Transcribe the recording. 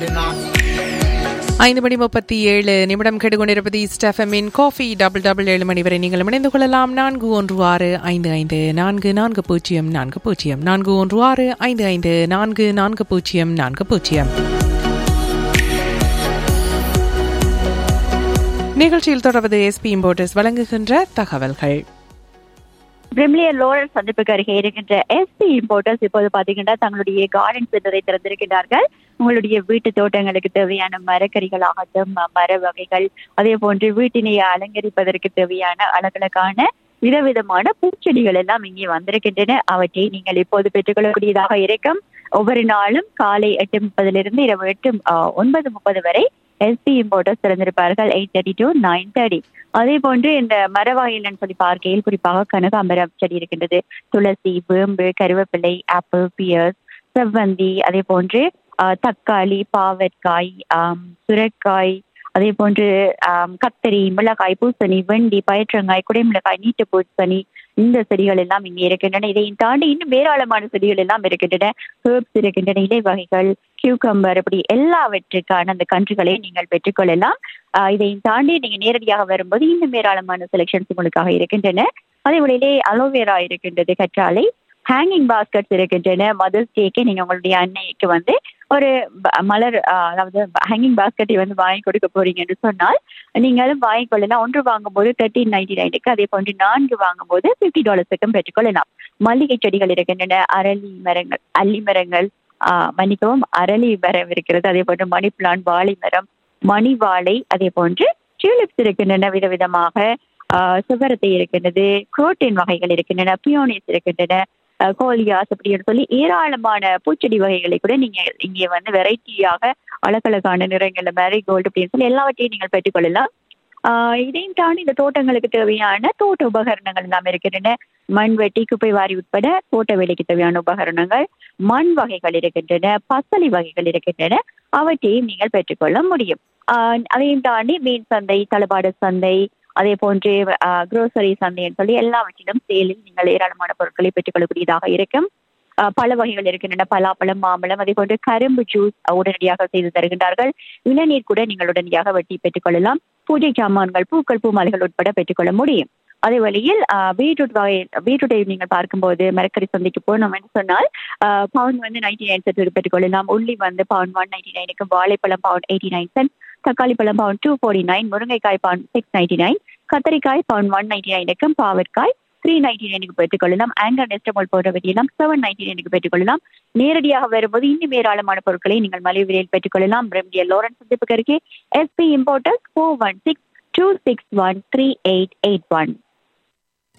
ஐந்து மணி முப்பத்தி ஏழு நிமிடம் கெடுகொண்டிருப்பது ஸ்டெஃபமின் காஃபி டபுள் டபுள் ஏழு மணி வரை நீங்கள் இணைந்து கொள்ளலாம் நான்கு ஒன்று ஆறு ஐந்து ஐந்து நான்கு நான்கு பூஜ்ஜியம் நான்கு பூஜ்ஜியம் நான்கு ஒன்று ஆறு ஐந்து ஐந்து நான்கு நான்கு பூஜ்ஜியம் நான்கு பூஜ்ஜியம் நிகழ்ச்சியில் தொடர்வது எஸ்பி இம்போர்ட்டர்ஸ் வழங்குகின்ற தகவல்கள் பிரிமிலியர் லோரல் சந்திப்புக்கு அருகே இருக்கின்ற எஸ்பி இம்போர்ட்டர்ஸ் இப்போது பாத்தீங்கன்னா தங்களுடைய கார்டன் சென்டரை திறந்திருக்கிறார்கள் உங்களுடைய வீட்டு தோட்டங்களுக்கு தேவையான மரக்கறிகளாகட்டும் மர வகைகள் அதே போன்று வீட்டினை அலங்கரிப்பதற்கு தேவையான அழகழகான விதவிதமான பூச்செடிகள் எல்லாம் இங்கே வந்திருக்கின்றன அவற்றை நீங்கள் இப்போது பெற்றுக்கொள்ளக்கூடியதாக இருக்கும் ஒவ்வொரு நாளும் காலை எட்டு முப்பதிலிருந்து இரவு எட்டு ஆஹ், ஒன்பது முப்பது வரை எஸ்பி இம்போர்ட்டர்ஸ் திறந்திருப்பார்கள் eight thirty to nine thirty அதே போன்று இந்த மர வகைகள் சொல்லி பார்க்கையில் குறிப்பாக கனகாம்பரம் செடி இருக்கின்றது துளசி வேம்பு கருவேப்பிலை ஆப்பிள் பியர்ஸ் செவ்வந்தி அதே போன்று ஆஹ், தக்காளி பாவற்காய் ஆம், சுரைக்காய் அதே போன்று ஆம், கத்தரி மிளகாய் பூசணி வெண்டி பயிற்றங்காய் குடைமிளகாய் நீட்டு பூசணி இந்த செடிகள் எல்லாம் இங்கே இருக்கின்றன இதையும் தாண்டி இன்னும் ஏராளமான செடிகள் எல்லாம் இருக்கின்றன ஹேர்ப்ஸ் இருக்கின்றன இலை வகைகள் கியூகம்பர் இப்படி எல்லாவற்றுக்கான அந்த கன்றுகளை நீங்கள் பெற்றுக்கொள்ளலாம் ஆஹ் இதையும் தாண்டி நீங்க நேரடியாக வரும்போது இன்னும் ஏராளமான செலெக்ஷன்ஸ் உங்களுக்காக இருக்கின்றன அதே வழியிலே அலோவேரா இருக்கின்றது கற்றாழை ஹேங்கிங் பாஸ்கெட்ஸ் இருக்கின்றன மதர்ஸ் டேக்கு நீங்க உங்களுடைய அன்னைக்கு வந்து ஒரு ப- மலர் ஆஹ் அதாவது ஹேங்கிங் பாஸ்கெட்டை வந்து வாங்கி கொடுக்க போறீங்க என்று சொன்னால் நீங்களும் வாங்கிக் கொள்ளலாம் ஒன்று வாங்கும்போது தேர்ட்டீன் நைன்டி நைனுக்கு அதே போன்று நான்கு வாங்கும்போது பிப்டி டாலர்ஸுக்கும் பெற்றுக்கொள்ளலாம் மல்லிகை செடிகள் இருக்கின்றன அரளி மரங்கள் அல்லி மரங்கள் ஆஹ் மன்னிக்கவும் அரளி மரம் இருக்கிறது அதே போன்று மணி பிளான் வாழை மரம் மணி வாழை அதே போன்று டியூலிப்ஸ் இருக்கின்றன விதவிதமாக ஆஹ் சுகரத்தை இருக்கின்றது குரோட்டின் வகைகள் இருக்கின்றன பியோனிஸ் இருக்கின்றன ஆஹ் கோலியாஸ் அப்படின்னு சொல்லி ஏராளமான பூச்செடி வகைகளை கூட நீங்க இங்கே வந்து வெரைட்டியாக அழகழகான நிறங்கள்ல மேரிகோல்டு அப்படின்னு சொல்லி எல்லாவற்றையும் நீங்கள் பெற்றுக்கொள்ளலாம் ஆஹ் இதையும் தாண்டி இந்த தோட்டங்களுக்கு தேவையான தோட்ட உபகரணங்கள் எல்லாம் இருக்கின்றன மண் வெட்டி குப்பை வாரி உட்பட தோட்ட வேலைக்கு தேவையான உபகரணங்கள் மண் வகைகள் இருக்கின்றன பசலி வகைகள் இருக்கின்றன அவற்றையும் நீங்கள் பெற்றுக்கொள்ள முடியும் ஆஹ் அதையும் தாண்டி மீன் சந்தை தளபாடு சந்தை அதே போன்று குரோசரி சந்தைன்னு சொல்லி எல்லாவற்றிலும் சேலில் நீங்கள் ஏராளமான பொருட்களை பெற்றுக்கொள்ளக்கூடியதாக இருக்கும் ஆஹ் பல வகைகள் இருக்கின்றன பலாப்பழம் மாம்பழம் அதே போன்று கரும்பு ஜூஸ் உடனடியாக செய்து தருகின்றார்கள் இளநீர் கூட நீங்கள் உடனடியாக வெட்டி பெற்றுக்கொள்ளலாம் பூஜை சாமான்கள் பூக்கள் பூமாலைகள் உட்பட பெற்றுக்கொள்ள முடியும் அதே வழியில் ஆஹ் பீட்ரூட் வகை பீட்ரூட்டை நீங்கள் பார்க்கும்போது மரக்கறி சந்தைக்கு போனோம் என்று சொன்னால் பவுன் வந்து நைன்டி நைன் சென்ட் பெற்றுக்கொள்ளலாம் உள்ளி வந்து பவுன் ஒன் நைன்டி நைனுக்கு வாழைப்பழம் பவுன் எயிட்டி நைன் சென்ட் தக்காளி பழம் பவுன் டூ ஃபோர்ட்டி நைன் முருங்கைக்காய் பவுன் சிக்ஸ் நைன்டி நைன் கத்தரிக்காய் பவுன் ஒன் நைன்டி நைனுக்கும் பாவற்காய் த்ரீ நைன்டி நைனுக்கு பெற்றுக்கொள்ளலாம் ஆங்கர் நெஸ்டமால் போன்றவற்றையெல்லாம் செவன் நைன்டி நைனுக்கு பெற்றுக்கொள்ளலாம் நேரடியாக வரும்போது இன்னும் ஏராளமான பொருட்களை நீங்கள் மலிவு விலையில் பெற்றுக்கொள்ளலாம் ரெம்டிய லோரன்ஸ் சந்திப்புக்கு அருகே SP importers four one six two six one three eight eight one